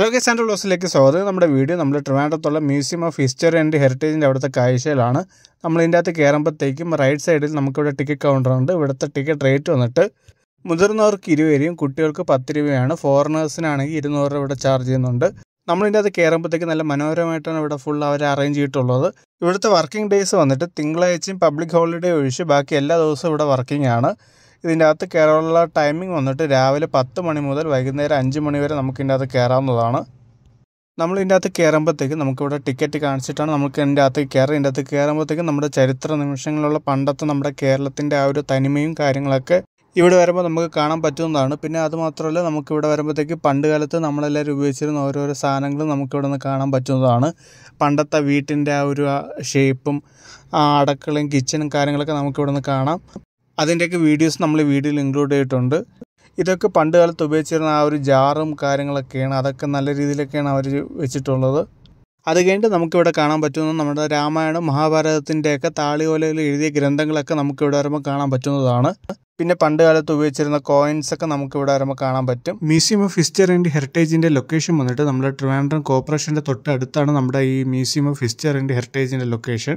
hello guys and ബ്ലോസിലേക്ക് സ്വാഗതം നമ്മുടെ video നമ്മുടെ ട്രിവാൻഡ്രത്തുള്ള മ്യൂസിയം ഓഫ് ഹിസ്റ്ററി ആൻഡ് ഹെറിറ്റേജിൻ്റെ അവിടുത്തെ കാഴ്ചയിലാണ് നമ്മൾ ഇതിൻ്റെ അകത്ത് കയറുമ്പോഴത്തേക്കും റൈറ്റ് സൈഡിൽ നമുക്കിവിടെ ടിക്കറ്റ് കൗണ്ടർ ഉണ്ട് ഇവിടുത്തെ ടിക്കറ്റ് റേറ്റ് വന്നിട്ട് മുതിർന്നവർക്ക് ഇരുപത് രൂപയും കുട്ടികൾക്ക് പത്ത് രൂപയാണ് ഫോറിനേഴ്സിനാണെങ്കിൽ ഇരുന്നൂറ് രൂപ ഇവിടെ ചാർജ് ചെയ്യുന്നുണ്ട് നമ്മൾ ഇതിൻ്റെ അകത്ത് കയറുമ്പോഴത്തേക്ക് നല്ല മനോഹരമായിട്ടാണ് ഇവിടെ ഫുൾ അവർ അറേഞ്ച് ചെയ്തിട്ടുള്ളത് ഇവിടുത്തെ വർക്കിംഗ് ഡേയ്സ് വന്നിട്ട് തിങ്കളാഴ്ചയും പബ്ലിക് ഹോളിഡേ ഒഴിച്ച് ബാക്കി എല്ലാ ദിവസവും ഇവിടെ വർക്കിംഗ് ആണ് ഇതിൻ്റെ അകത്ത് കയറാനുള്ള ടൈമിംഗ് വന്നിട്ട് രാവിലെ പത്ത് മണി മുതൽ വൈകുന്നേരം അഞ്ച് മണി വരെ നമുക്ക് ഇതിൻ്റെ അകത്ത് കയറാവുന്നതാണ് നമ്മൾ ഇതിൻ്റെ അകത്ത് കയറുമ്പോഴത്തേക്കും നമുക്കിവിടെ ടിക്കറ്റ് കാണിച്ചിട്ടാണ് നമുക്ക് ഇതിൻ്റെ അകത്ത് കയറി ഇതിൻ്റെ അകത്ത് കയറുമ്പോഴത്തേക്കും നമ്മുടെ ചരിത്ര നിമിഷങ്ങളിലുള്ള പണ്ടത്തെ നമ്മുടെ കേരളത്തിൻ്റെ ആ ഒരു തനിമയും കാര്യങ്ങളൊക്കെ ഇവിടെ വരുമ്പോൾ നമുക്ക് കാണാൻ പറ്റുന്നതാണ് പിന്നെ അത് മാത്രമല്ല നമുക്ക് ഇവിടെ വരുമ്പോഴത്തേക്ക് പണ്ട് കാലത്ത് നമ്മളെല്ലാവരും ഉപയോഗിച്ചിരുന്ന ഓരോരോ സാധനങ്ങളും നമുക്ക് ഇവിടെ നിന്ന് കാണാൻ പറ്റുന്നതാണ് പണ്ടത്തെ വീട്ടിൻ്റെ ആ ഒരു ഷേപ്പും അടക്കളയും കിച്ചണും കാര്യങ്ങളൊക്കെ നമുക്ക് ഇവിടെ നിന്ന് കാണാം അതിൻ്റെയൊക്കെ വീഡിയോസ് നമ്മൾ വീഡിയോയിൽ ഇൻക്ലൂഡ് ചെയ്തിട്ടുണ്ട് ഇതൊക്കെ പണ്ട് കാലത്ത് ഉപയോഗിച്ചിരുന്ന ആ ഒരു ജാറും കാര്യങ്ങളൊക്കെയാണ് അതൊക്കെ നല്ല രീതിയിലൊക്കെയാണ് അവർ വെച്ചിട്ടുള്ളത് അത് കഴിഞ്ഞിട്ട് നമുക്കിവിടെ കാണാൻ പറ്റുന്നത് നമ്മുടെ രാമായണം മഹാഭാരതത്തിൻ്റെയൊക്കെ താളിയോലയിൽ എഴുതിയ ഗ്രന്ഥങ്ങളൊക്കെ നമുക്കിവിടെ വരുമ്പോൾ കാണാൻ പറ്റുന്നതാണ് പിന്നെ പണ്ട് കാലത്ത് ഉപയോഗിച്ചിരുന്ന കോയിൻസ് ഒക്കെ നമുക്ക് ഇവിടെ വരുമ്പോൾ കാണാൻ പറ്റും മ്യൂസിയം ഓഫ് ഹിസ്റ്ററി ആൻഡ് ഹെറിറ്റേജിൻ്റെ ലൊക്കേഷൻ വന്നിട്ട് നമ്മുടെ ട്രിവാൻഡ്രം കോർപ്പറേഷൻ്റെ തൊട്ടടുത്താണ് നമ്മുടെ ഈ മ്യൂസിയം ഓഫ് ഹിസ്റ്ററി ആൻഡ് ഹെറിറ്റേജിൻ്റെ ലൊക്കേഷൻ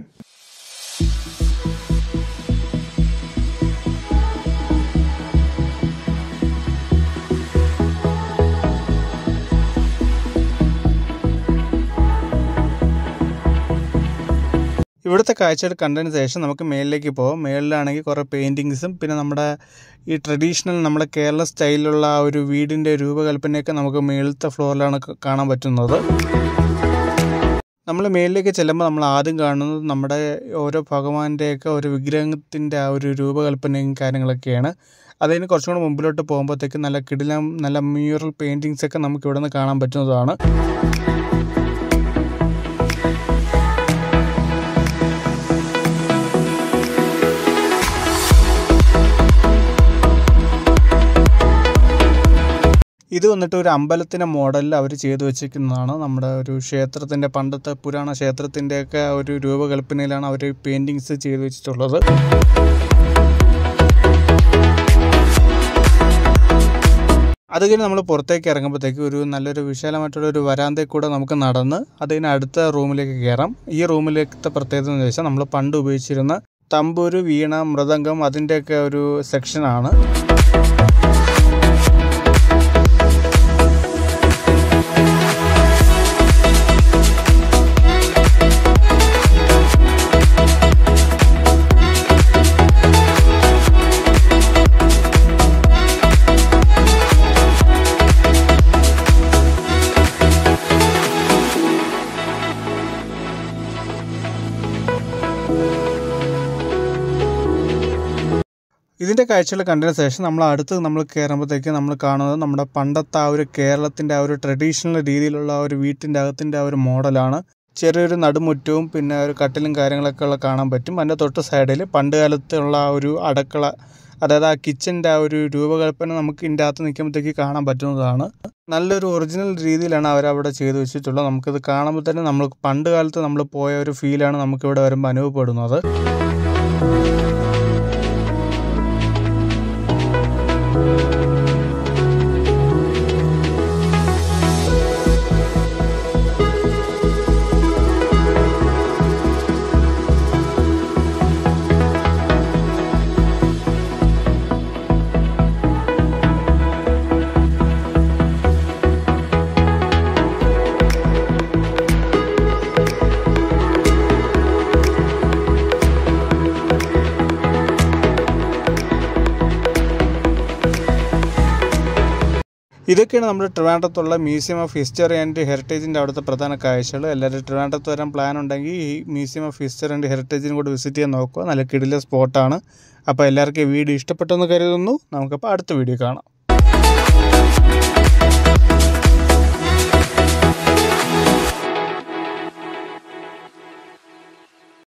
ഇവിടുത്തെ കാഴ്ചകൾ കണ്ടതിന് ശേഷം നമുക്ക് മേളിലേക്ക് പോകാം മേളിലാണെങ്കിൽ കുറേ പെയിൻറ്റിങ്സും പിന്നെ നമ്മുടെ ഈ ട്രഡീഷണൽ നമ്മുടെ കേരള സ്റ്റൈലിലുള്ള ആ ഒരു വീടിൻ്റെ രൂപകൽപ്പനയൊക്കെ നമുക്ക് മേളത്തെ ഫ്ലോറിലാണ് കാണാൻ പറ്റുന്നത് നമ്മൾ മേളിലേക്ക് ചെല്ലുമ്പോൾ നമ്മൾ ആദ്യം കാണുന്നത് നമ്മുടെ ഓരോ ഭഗവാന്റെയൊക്കെ ഒരു വിഗ്രഹത്തിൻ്റെ ആ ഒരു രൂപകൽപ്പനയും കാര്യങ്ങളൊക്കെയാണ് അതിന് കുറച്ചും കൂടെ മുമ്പിലോട്ട് പോകുമ്പോഴത്തേക്ക് നല്ല കിടിലം നല്ല മ്യൂറൽ പെയിൻറ്റിങ്സ് ഒക്കെ നമുക്ക് ഇവിടെ നിന്ന് കാണാൻ പറ്റുന്നതാണ് ഇത് വന്നിട്ട് ഒരു അമ്പലത്തിൻ്റെ മോഡലിൽ അവർ ചെയ്തു വെച്ചിരിക്കുന്നതാണ് നമ്മുടെ ഒരു ക്ഷേത്രത്തിൻ്റെ പണ്ടത്തെ പുരാണ ക്ഷേത്രത്തിൻ്റെയൊക്കെ ഒരു രൂപകൽപ്പനയിലാണ് അവർ പെയിൻറ്റിങ്സ് ചെയ്തു വെച്ചിട്ടുള്ളത് അത് കഴിഞ്ഞ് നമ്മൾ പുറത്തേക്ക് ഇറങ്ങുമ്പോഴത്തേക്ക് ഒരു നല്ലൊരു വിശാലമായിട്ടുള്ള ഒരു വരാന്തയിൽ കൂടെ നമുക്ക് നടന്ന് അതിന് അടുത്ത റൂമിലേക്ക് കയറാം ഈ റൂമിലേക്കത്തെ പ്രത്യേകത എന്ന് വെച്ചാൽ നമ്മൾ പണ്ട് ഉപയോഗിച്ചിരുന്ന തമ്പൂര് വീണ മൃദംഗം അതിൻ്റെയൊക്കെ ഒരു സെക്ഷനാണ് ഇതിൻ്റെ കാഴ്ചകൾ കണ്ടതിന് ശേഷം നമ്മൾ അടുത്ത് നമ്മൾ കയറുമ്പോഴത്തേക്ക് നമ്മൾ കാണുന്നത് നമ്മുടെ പണ്ടത്തെ ആ ഒരു കേരളത്തിൻ്റെ ആ ഒരു ട്രഡീഷണൽ രീതിയിലുള്ള ആ ഒരു വീട്ടിൻ്റെ അകത്തിൻ്റെ ആ ഒരു മോഡലാണ് ചെറിയൊരു നടുമുറ്റവും പിന്നെ ഒരു കട്ടിലും കാര്യങ്ങളൊക്കെ ഉള്ള കാണാൻ പറ്റും അതിൻ്റെ തൊട്ട് സൈഡിൽ പണ്ട് കാലത്തുള്ള ആ ഒരു അടുക്കള അതായത് ആ കിച്ചൻ്റെ ആ ഒരു രൂപകൽപ്പന നമുക്ക് ഇതിൻ്റെ അകത്ത് നിൽക്കുമ്പോഴത്തേക്ക് കാണാൻ പറ്റുന്നതാണ് നല്ലൊരു ഒറിജിനൽ രീതിയിലാണ് അവരവിടെ ചെയ്തു വെച്ചിട്ടുള്ളത് നമുക്കിത് കാണുമ്പോൾ തന്നെ നമ്മൾ പണ്ട് കാലത്ത് നമ്മൾ പോയ ഒരു ഫീലാണ് നമുക്കിവിടെ വരുമ്പോൾ അനുഭവപ്പെടുന്നത് ഇതൊക്കെയാണ് നമ്മുടെ ട്രിവാൻഡ്രത്തുള്ള മ്യൂസിയം ഓഫ് ഹിസ്റ്ററി ആൻഡ് ഹെറിറ്റേജിൻ്റെ അവിടുത്തെ പ്രധാന കാഴ്ചകൾ എല്ലാവരും ട്രിവാൻഡ്രത്ത് വരാൻ പ്ലാൻ ഉണ്ടെങ്കിൽ ഈ മ്യൂസിയം ഓഫ് ഹിസ്റ്ററി ആൻഡ് ഹെറിറ്റേജിനും കൂടെ വിസിറ്റ് ചെയ്യാൻ നോക്കുക നല്ല കിടില സ്പോട്ടാണ് അപ്പോൾ എല്ലാവർക്കും ഈ വീഡിയോ ഇഷ്ടപ്പെട്ടെന്ന് കരുതുന്നു നമുക്കപ്പോൾ അടുത്ത വീഡിയോ കാണാം